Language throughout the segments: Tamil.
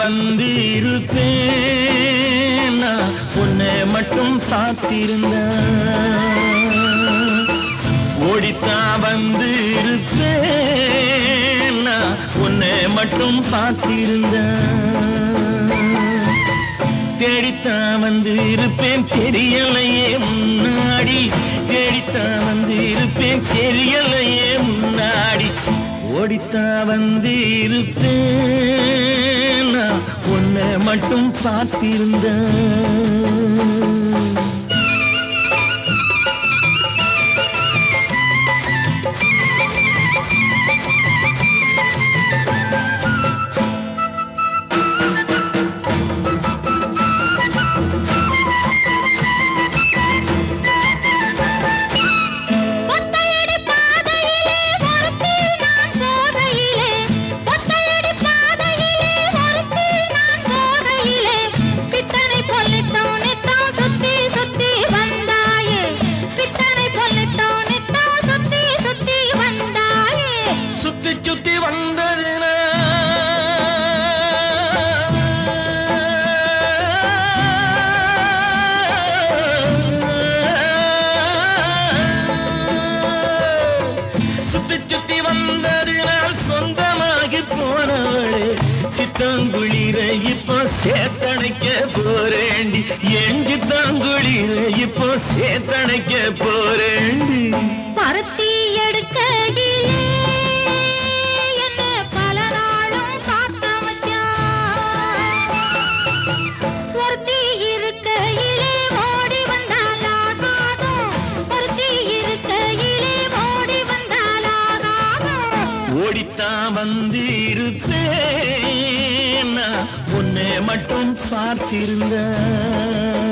வந்து இருப்பேன் நான் உன்னை மட்டும் சாத்திருந்தேன் ஓடித்தான் வந்து இருப்பேன் நான் உன்னை மட்டும் பார்த்திருந்தேன் தேடித்தான் வந்து இருப்பேன் தெரியலையே முன்னாடி தேடித்தான் வந்து இருப்பேன் தெரியலையே முன்னாடி ஓடித்தான் வந்து இருப்பேன் நான் உன்னை மட்டும் பார்த்திருந்தேன் ஒத்தையடி பாதையிலே ஒருத்தி நான் போகையிலே ஒத்தையடி பாதையிலே ஒருத்தி நான் போகையிலே பித்தனை பொல்லித்தான் நித்தான் சுத்தி சுத்தி வந்தாயே பித்தனை பொல்லித்தான் நித்தான் சுத்தி சுத்தி வந்தாயே சுத்தி சுத்தி வந்தது சுத்தி சுத்தி வந்ததினால் சொந்தமாகி போனவளே சித்தாங்குளிர இப்போ சேத்தணைக்க போறேண்டி என் சித்தாங்குளிர இப்போ சேத்தணைக்க போறேண்டி பருத்தி எடுக்கையிலே என்ன பல நாளும் காத்த மச்சான் ஒருத்தி இருக்கையிலே ஓடி வந்தால் ஆகாதோ ஒருத்தி இருக்கையிலே ஓடி வந்தால் ஆகாதோ ஓடித்தான் வந்து இருப்பேன் நான் உன்னை மட்டும் பார்த்திருந்தேன்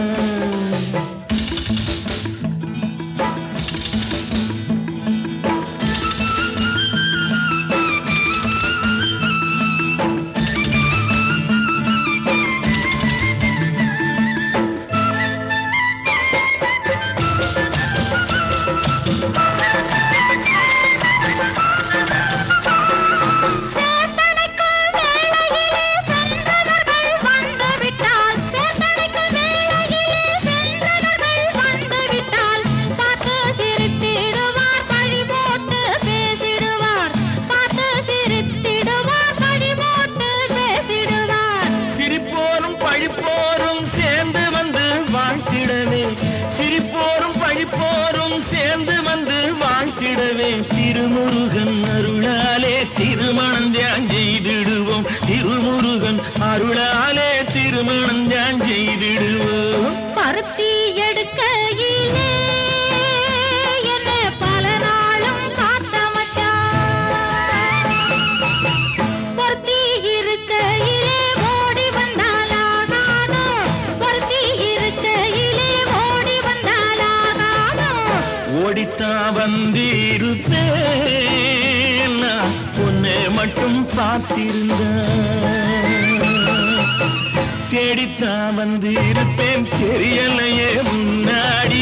சேத்தனைக்குள் வேளையிலே சென்றவர்கள் வந்து விட்டால் சேத்தனைக்குள் வேளையிலே சென்றவர்கள் வந்து விட்டால் பார்த்து சிரித்திடுவார் பழி போட்டு பேசிடுவார் பார்த்து சிரித்திடுவார் பழி போட்டு பேசிடுவார் சிரிப்போரும் பழிப்போரும் சேர்ந்து வந்து வாழ்த்திடவே சிரிப்போரும் பழிப்போரும் சேர்ந்து வந்து வாழ்த்திடவே திருமுருகன் அருளாலே திருமணம் தியான் செய்திடுவோம் திருமுருகன் அருளாலே திருமணம் தியான் செய்திடுவோம் பருத்தி எடுக்கையிலே என்ன பல நாளும் காத்த மச்சான் பொருத்தி இருக்கையிலே ஓடி வந்தால் ஆகாதோ பொருத்தி இருக்கையிலே ஓடி வந்தால் ஆகாதோ ஓடித்தான் வந்திருப்பேன் நான் உன்னை மட்டும் பார்த்திருந்தேன் தேடித்தான் வந்திருப்பேன் தெரியலையே முன்னாடி